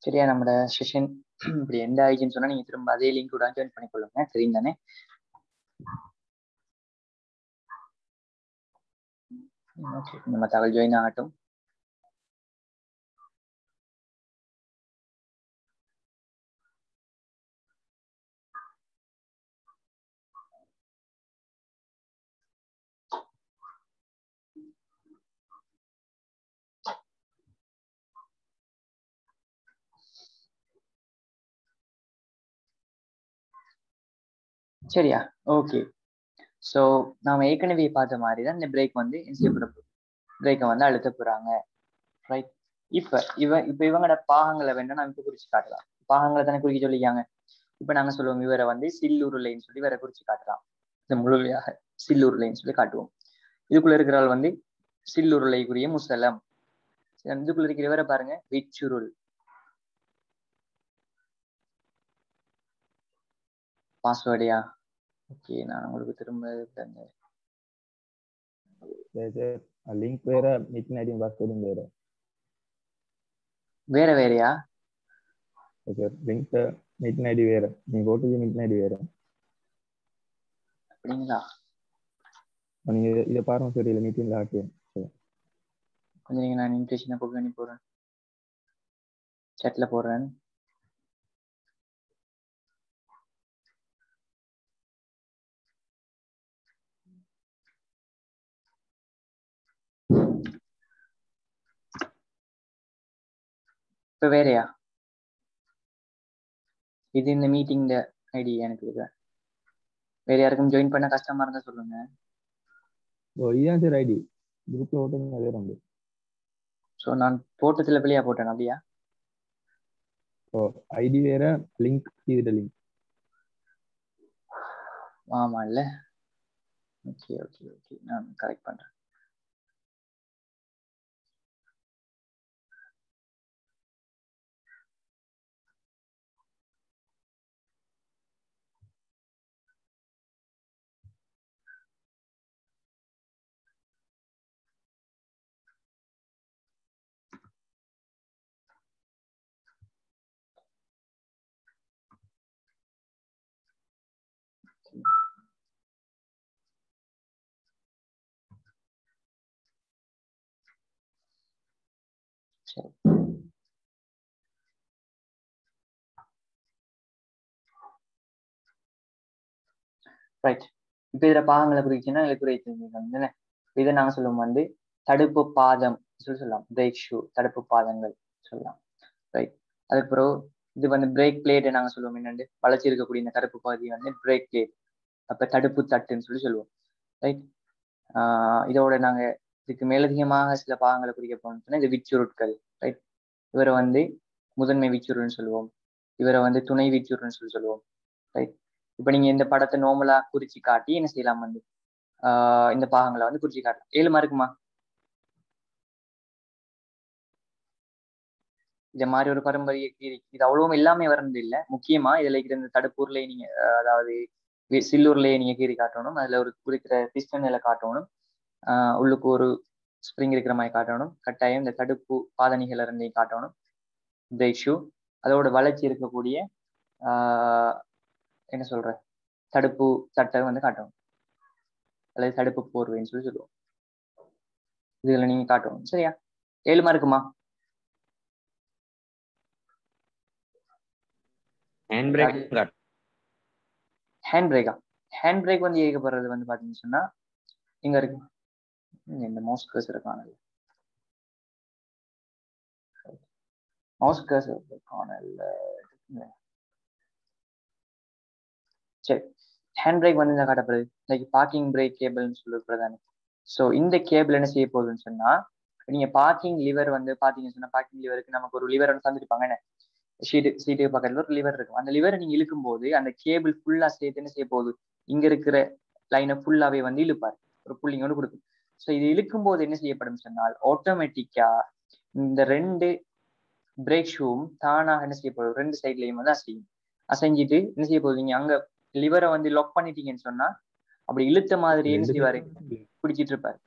சரியா நம்மளோட செஷன் இப்படி எந்த ஆயிடுச்சுன்னு சொன்னா நீங்க திரும்ப அதே லிங்க் கூட ஜாயின் பண்ணிக்கொள்ளுங்க தெரியும் தானே ஓகே நம்ம தகவல் ஜாயின் ஆகட்டும் சரியா ஓகே ஸோ நாம ஏற்கனவே பார்த்த மாதிரி தான் இந்த பிரேக் வந்து செய்யப்பட பிரேக்கை வந்து அழுத்த போறாங்க ரைட் இப்ப இவ இப்ப இவங்களோட பாகங்களை வேணா நம்ம இப்ப குறிச்சு காட்டலாம் பாகங்களை தானே குறிக்க சொல்லிக்காங்க இப்ப நாங்க சொல்லுவோம் இவரை வந்து சில்லுருளைன்னு சொல்லி வேற குறிச்சு காட்டலாம் இந்த முழுமையாக சில்லுருளைன்னு சொல்லி காட்டுவோம் இதுக்குள்ள இருக்கிறாள் வந்து சில்லுருளைக்குரிய முசலம் இதுக்குள்ள இருக்கிற இவரை பாருங்க விச்சுருள் பாஸ்வேர்டியா ஓகே நான் உங்களுக்கு திரும்ப லிங்க் வேற மீட்டிங் ஐடியும் பாஸ்வேர்டும் வேற வேற வேறையா ஓகே லிங்க் மீட்டிங் ஐடி வேற நீ போட்டு மீட்டிங் ஐடி வேற அப்படிங்களா நீங்க இதை பாருங்க சரி இல்லை மீட்டிங்ல ஆட்டு கொஞ்சம் நீங்க நான் இன்விடேஷனை புக் பண்ணி போடுறேன் சேட்ல போடுறேன் இப்ப வேறையா இது இந்த மீட்டிங் ஐடி எனக்கு இருக்கு வேற யாருக்கும் ஜாயின் பண்ண கஷ்டமா இருந்தா சொல்லுங்க ஓ இதுதான் சார் ஐடி குரூப்ல ஓட்டுங்க அதே உண்டு ஸோ நான் போட்டதுல பிள்ளையா போட்டேன் அப்படியா ஓ ஐடி வேற லிங்க் இதுல லிங்க் ஆமா இல்ல ஓகே ஓகே ஓகே நான் கரெக்ட் பண்றேன் சரி ரைட் இப்போ இதுல பாகங்களை குறிச்சுன்னா எழுத்துரை இதை நாங்க சொல்லுவோம் வந்து தடுப்பு பாதம் சொல்லி சொல்லலாம் பிரேக் ஷூ தடுப்பு பாதங்கள் சொல்லலாம் ரைட் அதுக்கப்புறம் இது வந்து பிரேக் பிளேட்டை நாங்க சொல்லுவோம் என்னண்டு வளர்ச்சி இருக்கக்கூடிய இந்த தடுப்பு பகுதி வந்து பிரேக் பிளேட் அப்ப தடுப்பு தட்டுன்னு சொல்லி சொல்லுவோம் ரைட் ஆஹ் இதோட நாங்க இதுக்கு மேலதிகமாக சில பாகங்களை குறிக்க போனோம்னா இது விச்சுருட்கள் ரைட் இவரை வந்து முதன்மை விச்சுருன்னு சொல்லுவோம் இவரை வந்து துணை விச்சுருன்னு சொல்லி சொல்லுவோம் ரைட் இப்ப நீங்க இந்த படத்தை நோமலா குறிச்சு காட்டி என்ன செய்யலாம் வந்து ஆஹ் இந்த பாகங்களை வந்து குறிச்சு காட்டலாம் ஏழு மார்க்குமா இந்த மாதிரி ஒரு பாரம்பரிய கீரி இது அவ்வளவும் எல்லாமே வர்றது இல்லை முக்கியமா இதுல இருக்கிற இந்த தடுப்பூர்லயே நீங்க அதாவது சில்லூர்லயே நீங்க கீறி காட்டணும் அதுல ஒரு குறிக்கிற பிஸ்டனில காட்டணும் ஆஹ் உள்ளுக்கு ஒரு ஸ்ப்ரிங் இருக்கிற மாதிரி காட்டணும் கட்டாயம் இந்த தடுப்பு பாதணிகள் இருந்தையும் காட்டணும் பிரேக் ஷூ அதோட வளர்ச்சி இருக்கக்கூடிய ஆஹ் என்ன சொல்ற தடுப்பு சட்டை வந்து காட்டணும் அல்லது தடுப்பு போர்வைன்னு சொல்லி சொல்லுவோம் இதுல நீங்க காட்டணும் சரியா ஏழு மார்க்குமா ஹேண்ட் பிரேக் ஹேண்ட் பிரேக்கா ஹேண்ட் பிரேக் வந்து இயக்கப்படுறது வந்து பாத்தீங்கன்னு சொன்னா இங்க இருக்கு இந்த மவுஸ் கர்சர் காணல மவுஸ் கர்சர் காணல சரி ஹேண்ட் பிரேக் வந்து இந்த காட்டப்படுது லைக் பார்க்கிங் பிரேக் கேபிள்னு சொல்லப்படுதானே ஸோ இந்த கேபிள் என்ன செய்ய போகுதுன்னு சொன்னா நீங்க பார்க்கிங் லிவர் வந்து பாத்தீங்கன்னு சொன்னா பார்க்கிங் லிவருக்கு நமக்கு ஒரு லிவர் வந்து தந்துருப்பாங்க என்ன ஷீட்டு சீட்டு பக்கத்துல ஒரு லிவர் இருக்கும் அந்த லிவரை நீங்க இழுக்கும் போது அந்த கேபிள் ஃபுல்லா சேர்த்து என்ன செய்ய போகுது இங்க இருக்கிற லைனை ஃபுல்லாவே வந்து இழுப்பாரு ஒரு புள்ளிங்க வந்து கொடுக்கும் ஸோ இது இழுக்கும் போது என்ன செய்யப்படும் சொன்னால் ஆட்டோமேட்டிக்கா இந்த ரெண்டு பிரேக் ஷூவும் தானாக என்ன செய்யப்படும் ரெண்டு சைட்லயும் வந்து அசையும் அசைஞ்சிட்டு என்ன செய்ய போகுது நீங்க அங்க லிவரை வந்து லாக் பண்ணிட்டீங்கன்னு சொன்னா அப்படி இழுத்த மாதிரி என்ன செய்வாரு பிடிச்சிட்டு இருப்பாரு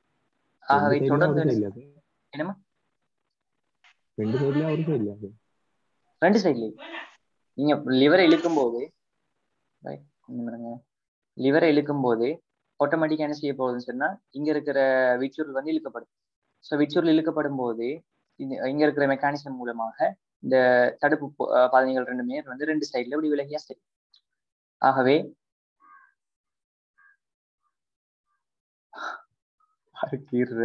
ஆகவே தொடர்ந்து என்னமா ரெண்டு சைடுலயும் ஒரு சைடுல ரெண்டு சைட்லயும் நீங்க லிவரை இழுக்கும் போது லிவரை இழுக்கும் போது ஆட்டோமேட்டிக்கா என்ன செய்ய போகுதுன்னு சொன்னா இங்க இருக்கிற விச்சுருள் வந்து இழுக்கப்படும் ஸோ விச்சுருள் இழுக்கப்படும் போது இது- இங்க இருக்கிற மெக்கானிசம் மூலமாக இந்த தடுப்பு போ- அஹ் பாதைகள் ரெண்டுமே வந்து ரெண்டு சைட்ல இப்படி விலகியா சரி ஆகவே அறுக்கீர்ற.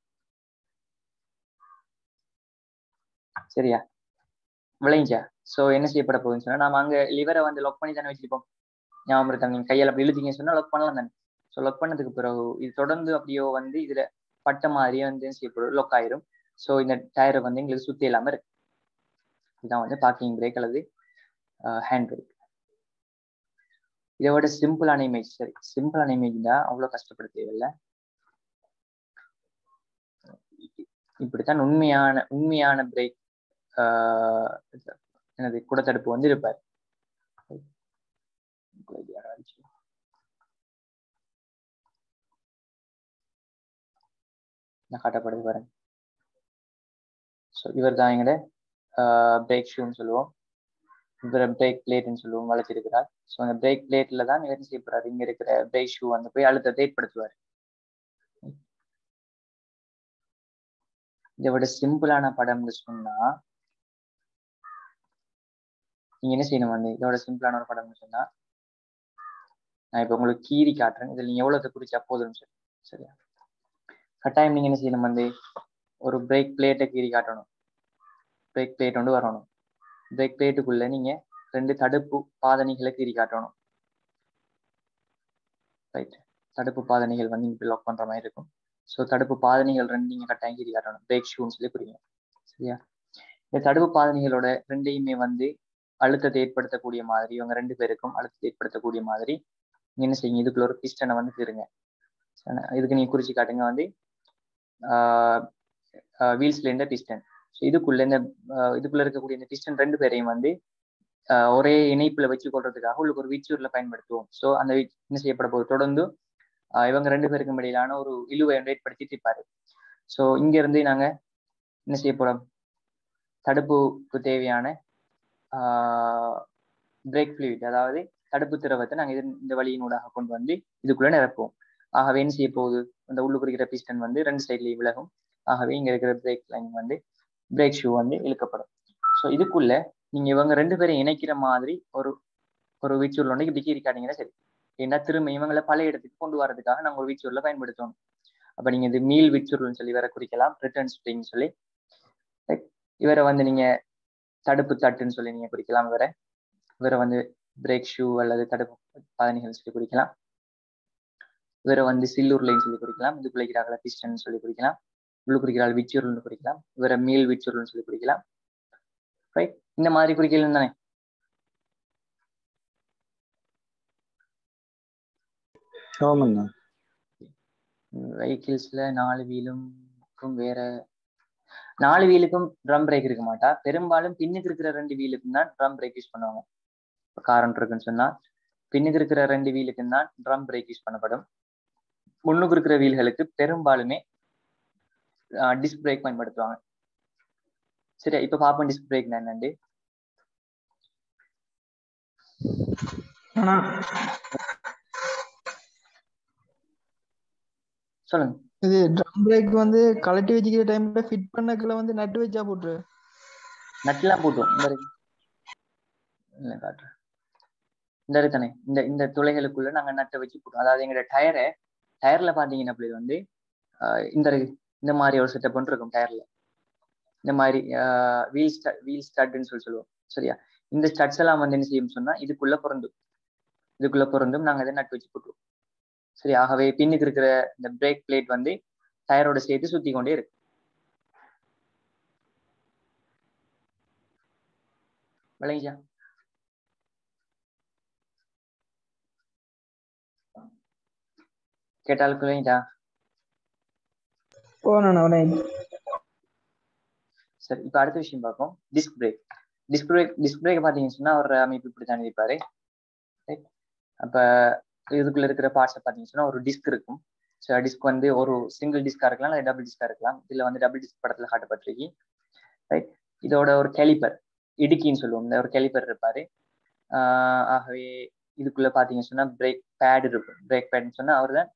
சரியா விளைஞ்சா சோ என்ன செய்யப்பட போகுதுன்னு சொன்னா நாம அங்க லிவரை வந்து லாக் பண்ணி தானே வச்சிருப்போம் ஞாபகம் இருக்கா நீங்க கையால அப்படி இழுத்தீங்கன்னு சொன்னா லாக் பண்ணலாம் தானே ஸோ லாக் பண்ணதுக்கு பிறகு இது தொடர்ந்து அப்படியோ வந்து இதுல பட்ட மாதிரியே வந்து என்ன செய்யப்படும் லாக் ஆயிரும் ஸோ இந்த டயரை வந்து எங்களுக்கு சுத்தி இல்லாம இருக்கு இதுதான் வந்து பார்க்கிங் பிரேக் அல்லது ஹேண்ட் பிரேக் இதை விட சிம்பிளான இமேஜ் சரி சிம்பிளான இமேஜ் தான் அவ்வளோ கஷ்டப்பட தேவையில்லை இப்படித்தான் உண்மையான உண்மையான பிரேக் எனது குடத்தடுப்பு வந்து இருப்பார் நான் காட்டப்படுது பாருங்க ஸோ இவர் தான் எங்கட பிரேக் ஷூன்னு சொல்லுவோம் இவரை பிரேக் பிளேட்னு சொல்லுவோம் வளர்த்திருக்கிறார் ஸோ அந்த பிரேக் பிளேட்ல தான் இவர் என்ன செய்யப்படுறாரு இங்க இருக்கிற பிரேக் ஷூ வந்து போய் அழுத்தத்தை ஏற்படுத்துவார் இதை விட சிம்பிளான படம்னு சொன்னா நீங்க என்ன செய்யணும் வந்து இதோட சிம்பிளான ஒரு படம்னு சொன்னா நான் இப்ப உங்களுக்கு கீறி காட்டுறேன் இதுல நீங்க எவ்வளவு குறிச்சா போதும்னு சொல்லி சரியா கட்டாயம் நீங்க என்ன செய்யணும் வந்து ஒரு பிரேக் பிளேட்டை கீறி காட்டணும் பிரேக் பிளேட் வந்து வரணும் பிரேக் பிளேட்டுக்குள்ள நீங்க ரெண்டு தடுப்பு பாதணிகளை கீறி காட்டணும் ரைட் தடுப்பு பாதணிகள் வந்து இங்க லாக் பண்ற மாதிரி இருக்கும் ஸோ தடுப்பு பாதணிகள் ரெண்டு நீங்க கட்டாயம் கீறி காட்டணும் பிரேக் ஷூன்னு சொல்லி புரியுங்க சரியா இந்த தடுப்பு பாதணிகளோட ரெண்டையுமே வந்து அழுத்தத்தை ஏற்படுத்தக்கூடிய மாதிரி இவங்க ரெண்டு பேருக்கும் அழுத்தத்தை ஏற்படுத்தக்கூடிய மாதிரி நீங்க என்ன செய்யுங்க இதுக்குள்ள ஒரு பிஸ்டனை வந்து திருங்க இதுக்கு நீங்க குறிச்சு காட்டுங்க வந்து வீல்ஸ்ல இருந்த பிஸ்டன் ஸோ இதுக்குள்ள இந்த இதுக்குள்ள இருக்கக்கூடிய இந்த பிஸ்டன் ரெண்டு பேரையும் வந்து ஒரே இணைப்புல வச்சு கொள்றதுக்காக உங்களுக்கு ஒரு வீச்சூர்ல பயன்படுத்துவோம் ஸோ அந்த என்ன செய்யப்பட போது தொடர்ந்து இவங்க ரெண்டு பேருக்கும் இடையிலான ஒரு இழுவை ஏற்படுத்தி இருப்பாரு ஸோ இங்க இருந்து நாங்க என்ன செய்ய போறோம் தடுப்புக்கு தேவையான பிரேக் ஃபிளூயிட் அதாவது தடுப்பு திரவத்தை நாங்கள் இது இந்த வழியினூடாக கொண்டு வந்து இதுக்குள்ள நிரப்புவோம் ஆகவே என்ன செய்ய போகுது அந்த உள்ளுக்கு இருக்கிற பிஸ்டன் வந்து ரெண்டு சைட்லயும் விலகும் ஆகவே இங்க இருக்கிற பிரேக் லைன் வந்து பிரேக் ஷூ வந்து இழுக்கப்படும் ஸோ இதுக்குள்ள நீங்க இவங்க ரெண்டு பேரும் இணைக்கிற மாதிரி ஒரு ஒரு வீச்சூர்ல ஒன்று இப்படி கீறி காட்டிங்கன்னா சரி ஏன்னா திரும்ப இவங்களை பழைய இடத்துக்கு கொண்டு வரதுக்காக நாங்கள் ஒரு வீச்சூர்ல பயன்படுத்தணும் அப்ப நீங்க இது மீல் வீச்சூர்னு சொல்லி வேற குறிக்கலாம் ரிட்டர்ன் ஸ்ப்ரிங் சொல்லி இவரை வந்து நீங்க தடுப்பு தட்டுன்னு சொல்லி நீங்க குறிக்கலாம் இவரை இவரை வந்து பிரேக் ஷூ அல்லது தடுப்பு பாதணிகள் சொல்லி குறிக்கலாம் இவரை வந்து சில்லூர் லைன் சொல்லி குறிக்கலாம் இது குளிக்கிறாங்கள பிஸ்டன் சொல்லி குறிக்கலாம் உள்ளு குறிக்கிறாள் விச்சுருள்னு குறிக்கலாம் இவரை மீல் விச்சுருள்னு சொல்லி குறிக்கலாம் ரைட் இந்த மாதிரி குறிக்கலாம் தானே ஆமாண்ணா வெஹிக்கிள்ஸ்ல நாலு வீலும் வேற நாலு வீலுக்கும் ட்ரம் பிரேக் இருக்க மாட்டா பெரும்பாலும் பின்னுக்கு இருக்கிற ரெண்டு வீலுக்கும் தான் ட்ரம் பிரேக் யூஸ் பண்ணுவாங்க இப்போ காரன் இருக்குன்னு சொன்னா பின்னுக்கு இருக்கிற ரெண்டு வீலுக்கும் தான் ட்ரம் பிரேக் யூஸ் பண்ணப்படும் முன்னுக்கு இருக்கிற வீல்களுக்கு பெரும்பாலுமே டிஸ்க் பிரேக் பயன்படுத்துவாங்க சரியா இப்ப பாப்போம் டிஸ்க் பிரேக் என்னண்டு சொல்லுங்க இது ட்ரம் பிரேக் வந்து கழட்டி வச்சுக்கிற டைம்ல ஃபிட் பண்ணக்குள்ள வந்து நட்டு வச்சா போட்டுரு நட்டுலாம் போட்டோம் இந்த இல்லை காட்டுறேன் இந்த தானே இந்த இந்த துளைகளுக்குள்ள நாங்க நட்டை வச்சு போட்டோம் அதாவது எங்களோட டயரை டயர்ல பாத்தீங்கன்னா அப்படி வந்து இந்த இந்த மாதிரி ஒரு செட்டப் ஒன்று இருக்கும் டயர்ல இந்த மாதிரி வீல் ஸ்டட் வீல் ஸ்டட்னு சொல்லி சொல்லுவோம் சரியா இந்த ஸ்டட்ஸ் எல்லாம் வந்து என்ன செய்யும் சொன்னா இதுக்குள்ள பிறந்தும் இதுக்குள்ள பிறந்தும் நாங்க இதை நட்டு வச்சு போட்டுருவோம் சரி ஆகவே பின்னுக்கு இருக்கிற இந்த பிரேக் பிளேட் வந்து டயரோட சேர்த்து சுத்தி கொண்டே இருக்கு விளைஞ்சா கேட்டால் விளைஞ்சா சரி இப்ப அடுத்த விஷயம் பார்ப்போம் disc brake disc brake disc brake பாத்தீங்கன்னு சொன்னா ஒரு அமைப்பு இப்படி தான் இருப்பாரு அப்ப இதுக்குள்ள இருக்கிற பார்ட்ஸை பாத்தீங்கன்னு சொன்னா ஒரு டிஸ்க் இருக்கும் ஸோ டிஸ்க் வந்து ஒரு சிங்கிள் டிஸ்கா இருக்கலாம் இல்லை டபுள் டிஸ்கா இருக்கலாம் இதுல வந்து டபுள் டிஸ்க் படத்துல காட்டப்பட்டிருக்கு ரைட் இதோட ஒரு கேலிப்பர் இடுக்கின்னு சொல்லுவோம் இந்த ஒரு கெலிப்பர் இருப்பாரு ஆஹ் ஆகவே இதுக்குள்ள பாத்தீங்கன்னு சொன்னா பிரேக் பேட் இருக்கும் பிரேக் பேட்னு சொன்னா அவர் தான்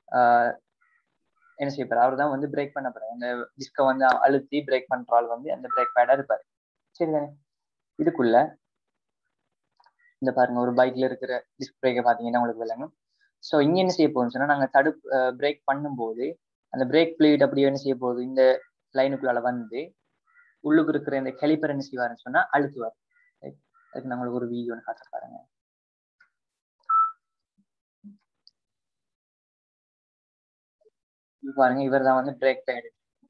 என்ன செய்ய போறாரு அவர் தான் வந்து பிரேக் பண்ண போறாரு அந்த டிஸ்கை வந்து அழுத்தி பிரேக் பண்ற ஆள் வந்து அந்த பிரேக் பேடா இருப்பாரு சரிதானே இதுக்குள்ள இந்த பாருங்க ஒரு பைக்ல இருக்கிற டிஸ்க் பிரேக்கை பாத்தீங்கன்னா உங்களுக்கு விளங்கும் ஸோ இங்க என்ன செய்ய போகுதுன்னு சொன்னா நாங்க தடுப்பு பிரேக் பண்ணும்போது அந்த பிரேக் பிளேட் அப்படியே என்ன செய்ய போகுது இந்த லைனுக்குள்ளால வந்து உள்ளுக்கு இருக்கிற இந்த கெலிப்பர் என்ன செய்வாருன்னு சொன்னா அழுத்துவார் Right? அதுக்கு நான் உங்களுக்கு ஒரு வீடியோ காட்ட பாருங்க இது பாருங்க இவர் தான் வந்து பிரேக் பேடு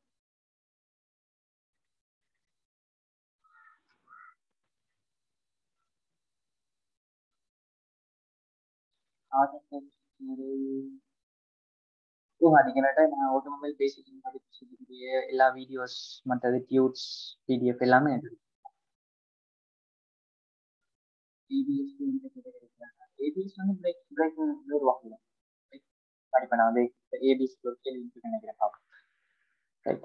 அதிகமாட்ட நான் ஆட்டோமொபைல் பேசிக் படிக்கக்கூடிய எல்லா வீடியோஸ் மற்றது டியூட்ஸ் பிடிஎஃப் எல்லாமே இருக்கு ஏபிஎஸ் வந்து பிரேக் பிரேக் உருவாக்கல படிப்பேன் நான் வந்து ஏபிஎஸ் ஒரு கேள்வி இருக்குன்னு நினைக்கிறேன் பாப்போம் ரைட்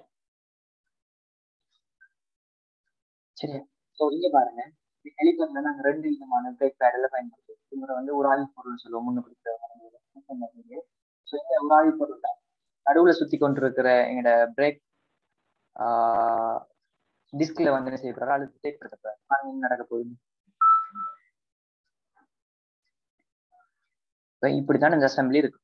சரி ஸோ இங்க பாருங்க ஹெலிகாப்டர்ல நாங்க ரெண்டு விதமான பிரேக் பேடில் பயன்படுத்துவோம் இவரை வந்து உராவி பொருள் சொல்லுவோம் முன்னு கொடுக்குற ஸோ இந்த உராவி பொருள் தான் நடுவுல சுத்தி கொண்டிருக்கிற எங்களோட பிரேக் டிஸ்க்ல வந்து என்ன செய்யப்படுறாரு அழுத்தி தேக்கப்படுத்தப்படுறாரு பாருங்க என்ன நடக்க போகுது இப்ப இப்படித்தான் இந்த அசம்பிளி இருக்கு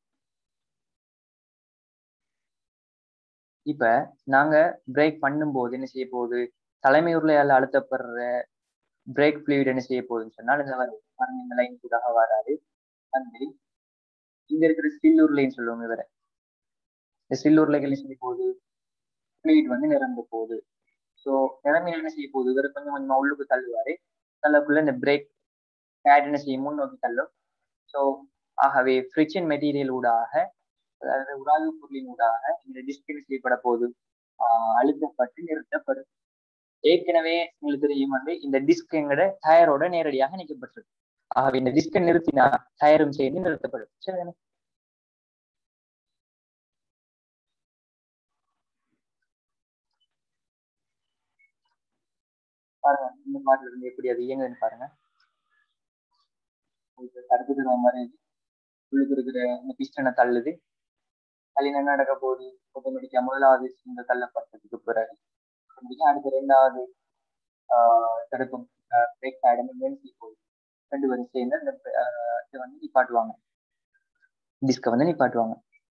இப்ப நாங்க பிரேக் பண்ணும்போது என்ன செய்ய போகுது தலைமை உருளையால் அழுத்தப்படுற பிரேக் ஃபிளூயிட் என்ன செய்ய போகுதுன்னு சொன்னால் இந்த வரும் பாருங்க இந்த லைன் கூடாக வராது வந்து இங்க இருக்கிற ஸ்டில் உருளைன்னு சொல்லுவோம் இவரை இந்த ஸ்டில் உருளைகள் என்ன செய்ய போகுது ஃபிளூயிட் வந்து நிரம்ப போகுது ஸோ நிலைமையில் என்ன செய்ய போகுது இவர் கொஞ்சம் கொஞ்சமா உள்ளுக்கு தள்ளுவாரு தள்ளக்குள்ள இந்த பிரேக் பேட் என்ன செய்யும் முன்னோக்கி தள்ளும் ஸோ ஆகவே ஃப்ரிக்ஷன் மெட்டீரியல் ஊடாக அதாவது உராய்வு பொருளின் ஊடாக இந்த டிஸ்பின் செய்யப்பட போது அழுத்தப்பட்டு நிறுத்தப்படும் ஏற்கனவே உங்களுக்கு தெரியும் வந்து இந்த டிஸ்க் எங்கட டயரோட நேரடியாக இணைக்கப்பட்டிருக்கு ஆகவே இந்த டிஸ்கை நிறுத்தினா டயரும் சேர்ந்து நிறுத்தப்படும் சரிதானே பாருங்க இந்த பாட்டில இருந்து எப்படி அது இயங்குதுன்னு பாருங்க தடுப்புக்கிற மாதிரி உள்ளுக்கு இருக்கிற இந்த பிஸ்டனை தள்ளுது தள்ளி என்ன நடக்க போகுது ஆட்டோமேட்டிக்கா முதலாவது இந்த தள்ளப்பட்டதுக்கு பிறகு அடுத்த ரெண்டாவது தடுக்கும் பிரேக் பேட் மேன்சி போகுது ரெண்டு பேரும் சேர்ந்து அந்த இதை வந்து நிப்பாட்டுவாங்க டிஸ்கை வந்து நிப்பாட்டுவாங்க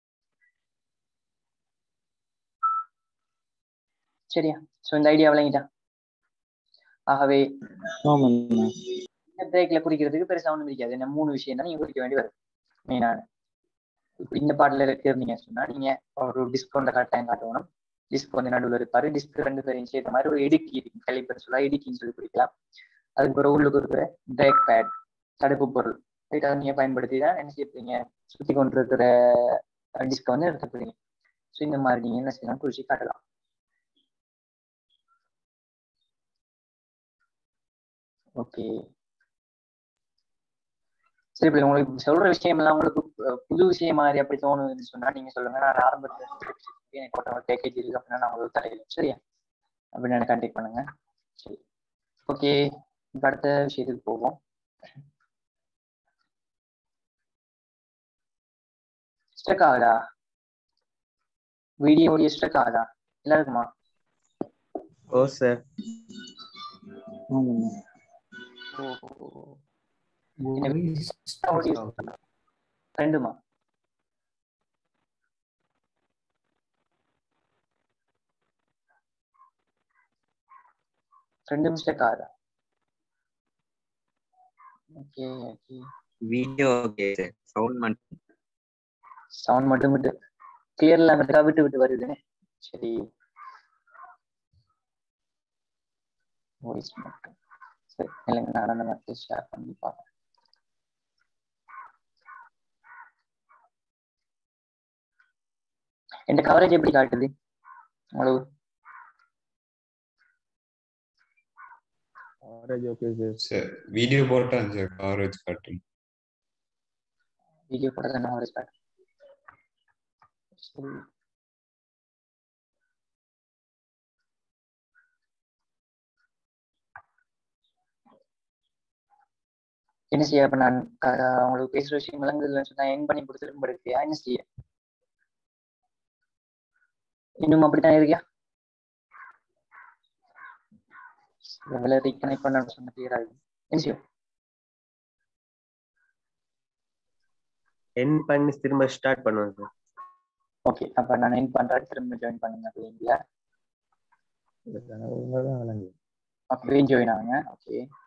சரியா ஸோ இந்த ஐடியா விளங்கிட்டா ஆகவே இந்த பிரேக்ல குறிக்கிறதுக்கு பெருசா ஒன்றும் இருக்காது என்ன மூணு விஷயம் தான் நீங்க குறிக்க வேண்டி வரும் மெயினான இப்போ இந்த பாட்டில் இருக்கிறீங்க சொன்னா நீங்க ஒரு டிஸ்கவுண்ட் கட்டாயம் காட்டணும் டிஸ்க் வந்து நடுவில் இருப்பாரு டிஸ்க் ரெண்டு பேரையும் சேர்த்த மாதிரி ஒரு இடுக்கி இருக்கு கலிப்பர் சொல்ல இடுக்கின்னு சொல்லி பிடிக்கலாம் அதுக்கு பிறகு உள்ளுக்கு இருக்கிற பிரேக் பேட் தடுப்பு பொருள் ரைட் அதை நீங்க பயன்படுத்தி தான் என்ன செய்யறீங்க சுத்தி கொண்டு இருக்கிற டிஸ்கை வந்து எடுத்து போறீங்க ஸோ இந்த மாதிரி நீங்க என்ன செய்யலாம் குறிச்சு காட்டலாம் ஓகே சரி இப்போ உங்களுக்கு சொல்ற விஷயம் எல்லாம் உங்களுக்கு புது விஷயம் மாதிரி அப்படி தோணுதுன்னு சொன்னா நீங்க சொல்லுங்க நான் ஆரம்பத்தில் எனக்கு ஒரு பேக்கேஜ் இருக்கு அப்படின்னா நான் உங்களுக்கு தலையில சரியா அப்படின்னு எனக்கு கான்டாக்ட் பண்ணுங்க சரி ஓகே இப்போ அடுத்த விஷயத்துக்கு போவோம் ஸ்ட்ரக் ஆகுதா வீடியோ ஆடியோ ஸ்ட்ரக் ஆகுதா எல்லாருக்குமா ஓ சார் ரெண்டுமா ரெண்டு மிஸ்டேக் ஆகுதா okay okay video okay sir sound மட்டும் சவுண்ட் மட்டும் விட்டு கிளியர் இல்லாம இருக்கா விட்டு விட்டு வருதுன்னு சரி வாய்ஸ் மட்டும் சரி இல்லைங்க நான் அந்த மெசேஜ் ஷேர் பண்ணி பார்க்குறேன் என் கவரேஜ் எப்படி காட்டுது உங்களுக்கு coverage okay sir sir video போட்டான் சார் கவரேஜ் காட்டும் வீடியோ கூட தான் கவரேஜ் காட்டும் சரி என்ன செய்ய அப்ப நான் க- உங்களுக்கு பேசுற விஷயம் விளங்குதுன்னு சொன்னா என் பண்ணி கொடுத்து திரும்ப எடுக்கியா என்ன செய்ய இன்னும் அப்படித்தான் இருக்கியா வேலை ரீகனெக்ட் பண்ண சொன்ன கிளியர் ஆகும் என்ன செய்யும் என் பண்ணி திரும்ப ஸ்டார்ட் பண்ணுவோம் சார் ஓகே அப்ப நான் என் பண்றேன் திரும்ப ஜாயின் பண்ணுங்க அப்படிங்களா ஒழுங்கா தான் விளங்குது ஓகே ஜாயின் ஆகுங்க ஓகே